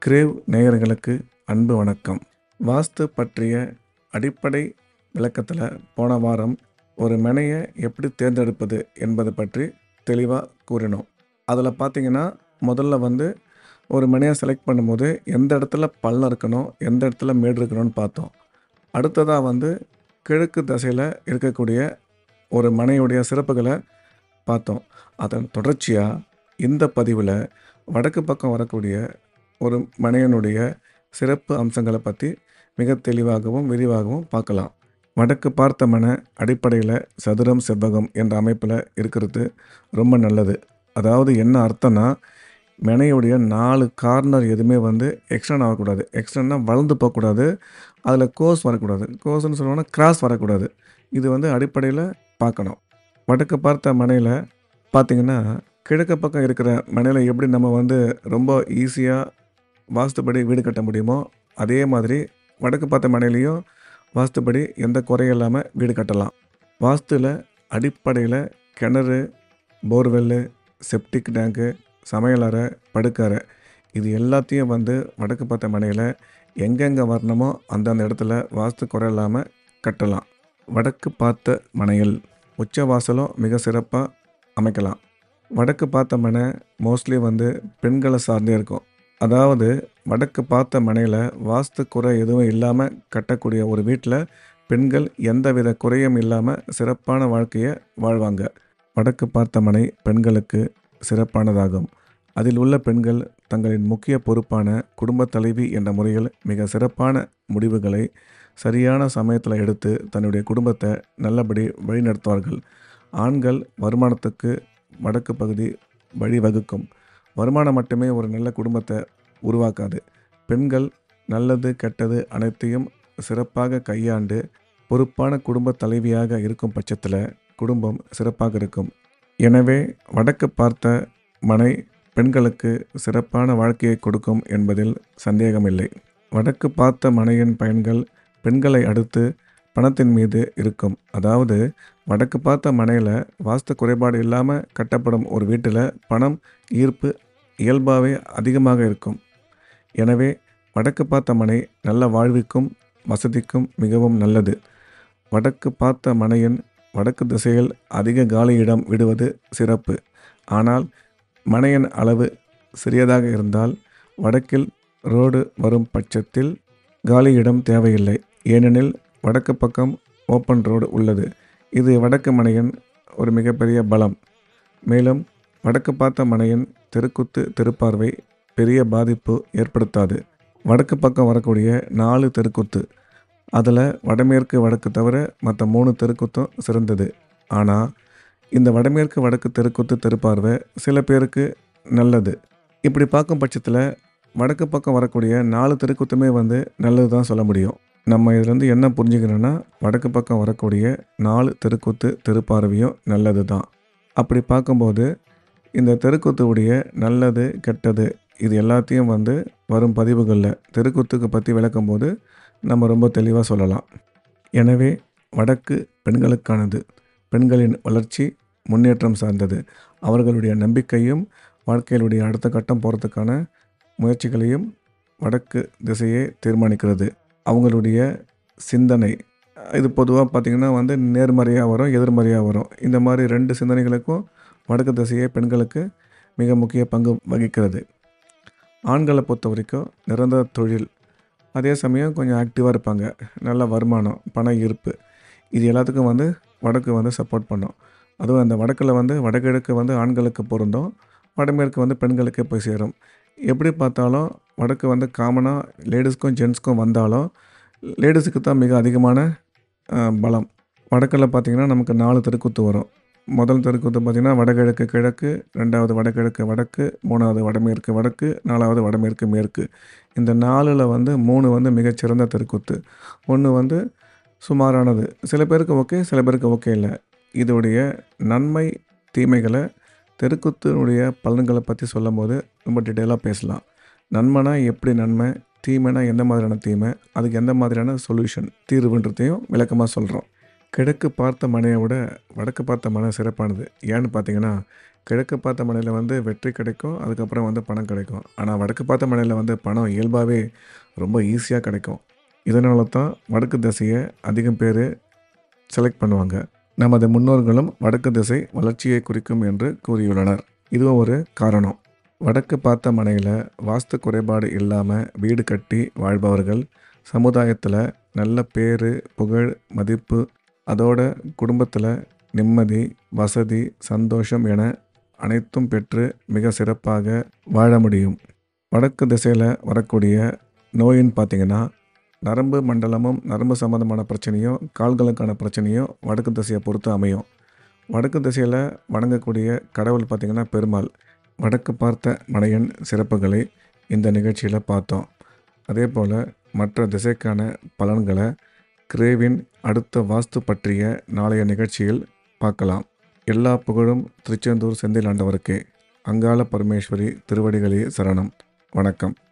grave நேயர்களுக்கு அன்பு வணக்கம் வாஸ்து பற்றிய அடிப்படை விளக்கத்தில் போன வாரம் ஒரு மனையை எப்படி தேர்ந்தெடுப்பது என்பது பற்றி தெளிவாக கூறினோம் அதில் பார்த்தீங்கன்னா முதல்ல வந்து ஒரு மனையை செலக்ட் பண்ணும்போது எந்த இடத்துல பள்ளம் இருக்கணும் எந்த இடத்துல மேடு இருக்கணும்னு பார்த்தோம் அடுத்ததாக வந்து கிழக்கு திசையில் இருக்கக்கூடிய ஒரு மனையுடைய சிறப்புகளை பார்த்தோம் அதன் தொடர்ச்சியாக இந்த பதிவில் வடக்கு பக்கம் வரக்கூடிய ஒரு மனையனுடைய சிறப்பு அம்சங்களை பற்றி மிக தெளிவாகவும் விரிவாகவும் பார்க்கலாம் வடக்கு பார்த்த மனை அடிப்படையில் சதுரம் செவ்வகம் என்ற அமைப்பில் இருக்கிறது ரொம்ப நல்லது அதாவது என்ன அர்த்தம்னா மனையுடைய நாலு கார்னர் எதுவுமே வந்து எக்ஸ்டன் ஆகக்கூடாது எக்ஸ்டன்னா வளர்ந்து போகக்கூடாது அதில் கோஸ் வரக்கூடாது கோஸ்ன்னு சொல்லுவாங்கன்னா கிராஸ் வரக்கூடாது இது வந்து அடிப்படையில் பார்க்கணும் வடக்கு பார்த்த மனையில் பார்த்திங்கன்னா கிழக்கு பக்கம் இருக்கிற மனையில் எப்படி நம்ம வந்து ரொம்ப ஈஸியாக வாஸ்துபடி வீடு கட்ட முடியுமோ அதே மாதிரி வடக்கு பார்த்த மனையிலையும் வாஸ்துபடி எந்த குறையும் இல்லாமல் வீடு கட்டலாம் வாஸ்துவில் அடிப்படையில் கிணறு போர்வெல்லு செப்டிக் டேங்கு சமையலறை படுக்கறை இது எல்லாத்தையும் வந்து வடக்கு பார்த்த மனையில் எங்கெங்கே வரணுமோ அந்தந்த இடத்துல வாஸ்து குறை இல்லாமல் கட்டலாம் வடக்கு பார்த்த மனையில் உச்ச வாசலும் மிக சிறப்பாக அமைக்கலாம் வடக்கு பார்த்த மனை மோஸ்ட்லி வந்து பெண்களை சார்ந்தே இருக்கும் அதாவது வடக்கு பார்த்த மனையில் வாஸ்து குறை எதுவும் இல்லாமல் கட்டக்கூடிய ஒரு வீட்டில் பெண்கள் எந்தவித குறையும் இல்லாமல் சிறப்பான வாழ்க்கையை வாழ்வாங்க வடக்கு பார்த்த மனை பெண்களுக்கு சிறப்பானதாகும் அதில் உள்ள பெண்கள் தங்களின் முக்கிய பொறுப்பான குடும்ப தலைவி என்ற முறையில் மிக சிறப்பான முடிவுகளை சரியான சமயத்தில் எடுத்து தன்னுடைய குடும்பத்தை நல்லபடி வழிநடத்துவார்கள் ஆண்கள் வருமானத்துக்கு வடக்கு பகுதி வழிவகுக்கும் வருமானம் மட்டுமே ஒரு நல்ல குடும்பத்தை உருவாக்காது பெண்கள் நல்லது கெட்டது அனைத்தையும் சிறப்பாக கையாண்டு பொறுப்பான குடும்ப தலைவியாக இருக்கும் பட்சத்தில் குடும்பம் சிறப்பாக இருக்கும் எனவே வடக்கு பார்த்த மனை பெண்களுக்கு சிறப்பான வாழ்க்கையை கொடுக்கும் என்பதில் சந்தேகமில்லை வடக்கு பார்த்த மனையின் பயன்கள் பெண்களை அடுத்து பணத்தின் மீது இருக்கும் அதாவது வடக்கு பார்த்த மனையில் வாஸ்து குறைபாடு இல்லாமல் கட்டப்படும் ஒரு வீட்டில் பணம் ஈர்ப்பு இயல்பாகவே அதிகமாக இருக்கும் எனவே வடக்கு பார்த்த மனை நல்ல வாழ்விக்கும் வசதிக்கும் மிகவும் நல்லது வடக்கு பார்த்த மனையின் வடக்கு திசையில் அதிக காலி இடம் விடுவது சிறப்பு ஆனால் மனையின் அளவு சிறியதாக இருந்தால் வடக்கில் ரோடு வரும் பட்சத்தில் காலி இடம் தேவையில்லை ஏனெனில் வடக்கு பக்கம் ஓப்பன் ரோடு உள்ளது இது வடக்கு மனையின் ஒரு மிகப்பெரிய பலம் மேலும் வடக்கு பார்த்த மனையின் தெருக்குத்து தெருப்பார்வை பெரிய பாதிப்பு ஏற்படுத்தாது வடக்கு பக்கம் வரக்கூடிய நாலு தெருக்குத்து அதில் வடமேற்கு வடக்கு தவிர மற்ற மூணு தெருக்குத்தும் சிறந்தது ஆனால் இந்த வடமேற்கு வடக்கு தெருக்குத்து தெருப்பார்வை சில பேருக்கு நல்லது இப்படி பார்க்கும் பட்சத்தில் வடக்கு பக்கம் வரக்கூடிய நாலு தெருக்குத்துமே வந்து நல்லது தான் சொல்ல முடியும் நம்ம இதுலேருந்து என்ன புரிஞ்சுக்கணுன்னா வடக்கு பக்கம் வரக்கூடிய நாலு தெருக்குத்து தெருப்பார்வையும் நல்லது தான் அப்படி பார்க்கும்போது இந்த தெருக்குத்துவுடைய நல்லது கெட்டது இது எல்லாத்தையும் வந்து வரும் பதிவுகளில் தெருக்குத்துக்கு பற்றி விளக்கும்போது நம்ம ரொம்ப தெளிவாக சொல்லலாம் எனவே வடக்கு பெண்களுக்கானது பெண்களின் வளர்ச்சி முன்னேற்றம் சார்ந்தது அவர்களுடைய நம்பிக்கையும் வாழ்க்கையிலுடைய அடுத்த கட்டம் போகிறதுக்கான முயற்சிகளையும் வடக்கு திசையே தீர்மானிக்கிறது அவங்களுடைய சிந்தனை இது பொதுவாக பார்த்திங்கன்னா வந்து நேர்மறையாக வரும் எதிர்மறையாக வரும் இந்த மாதிரி ரெண்டு சிந்தனைகளுக்கும் வடக்கு திசையே பெண்களுக்கு மிக முக்கிய பங்கு வகிக்கிறது ஆண்களை பொறுத்த வரைக்கும் நிரந்தர தொழில் அதே சமயம் கொஞ்சம் ஆக்டிவாக இருப்பாங்க நல்ல வருமானம் பண ஈர்ப்பு இது எல்லாத்துக்கும் வந்து வடக்கு வந்து சப்போர்ட் பண்ணும் அதுவும் அந்த வடக்கில் வந்து வடகிழக்கு வந்து ஆண்களுக்கு பொருந்தும் வடமேற்கு வந்து பெண்களுக்கு போய் சேரும் எப்படி பார்த்தாலும் வடக்கு வந்து காமனாக லேடிஸ்க்கும் ஜென்ஸ்க்கும் வந்தாலும் லேடிஸுக்கு தான் மிக அதிகமான பலம் வடக்கில் பார்த்திங்கன்னா நமக்கு நாலு தெருக்குத்து வரும் முதல் தெருக்குத்து பார்த்திங்கன்னா வடகிழக்கு கிழக்கு ரெண்டாவது வடகிழக்கு வடக்கு மூணாவது வடமேற்கு வடக்கு நாலாவது வடமேற்கு மேற்கு இந்த நாலில் வந்து மூணு வந்து மிகச்சிறந்த தெருக்குத்து ஒன்று வந்து சுமாரானது சில பேருக்கு ஓகே சில பேருக்கு ஓகே இல்லை இதோடைய நன்மை தீமைகளை தெருக்குத்தினுடைய பலன்களை பற்றி சொல்லும் போது ரொம்ப டீட்டெயிலாக பேசலாம் நன்மைனா எப்படி நன்மை தீமைனா எந்த மாதிரியான தீமை அதுக்கு எந்த மாதிரியான சொல்யூஷன் தீர்வுன்றதையும் விளக்கமாக சொல்கிறோம் கிழக்கு பார்த்த மனையை விட வடக்கு பார்த்த மனை சிறப்பானது ஏன்னு பார்த்தீங்கன்னா கிழக்கு பார்த்த மனையில் வந்து வெற்றி கிடைக்கும் அதுக்கப்புறம் வந்து பணம் கிடைக்கும் ஆனால் வடக்கு பார்த்த மனையில் வந்து பணம் இயல்பாகவே ரொம்ப ஈஸியாக கிடைக்கும் இதனால தான் வடக்கு திசையை அதிகம் பேர் செலக்ட் பண்ணுவாங்க நமது முன்னோர்களும் வடக்கு திசை வளர்ச்சியை குறிக்கும் என்று கூறியுள்ளனர் இதுவும் ஒரு காரணம் வடக்கு பார்த்த மனையில் வாஸ்து குறைபாடு இல்லாமல் வீடு கட்டி வாழ்பவர்கள் சமுதாயத்தில் நல்ல பேர் புகழ் மதிப்பு அதோட குடும்பத்தில் நிம்மதி வசதி சந்தோஷம் என அனைத்தும் பெற்று மிக சிறப்பாக வாழ முடியும் வடக்கு திசையில் வரக்கூடிய நோயின்னு பார்த்தீங்கன்னா நரம்பு மண்டலமும் நரம்பு சம்மந்தமான பிரச்சனையும் கால்களுக்கான பிரச்சனையும் வடக்கு திசையை பொறுத்து அமையும் வடக்கு திசையில் வணங்கக்கூடிய கடவுள் பார்த்திங்கன்னா பெருமாள் வடக்கு பார்த்த மனையன் சிறப்புகளை இந்த நிகழ்ச்சியில் பார்த்தோம் அதே போல் மற்ற திசைக்கான பலன்களை கிரேவின் அடுத்த வாஸ்து பற்றிய நாளைய நிகழ்ச்சியில் பார்க்கலாம் எல்லா புகழும் திருச்செந்தூர் செந்தில் ஆண்டவருக்கே அங்காள பரமேஸ்வரி திருவடிகளே சரணம் வணக்கம்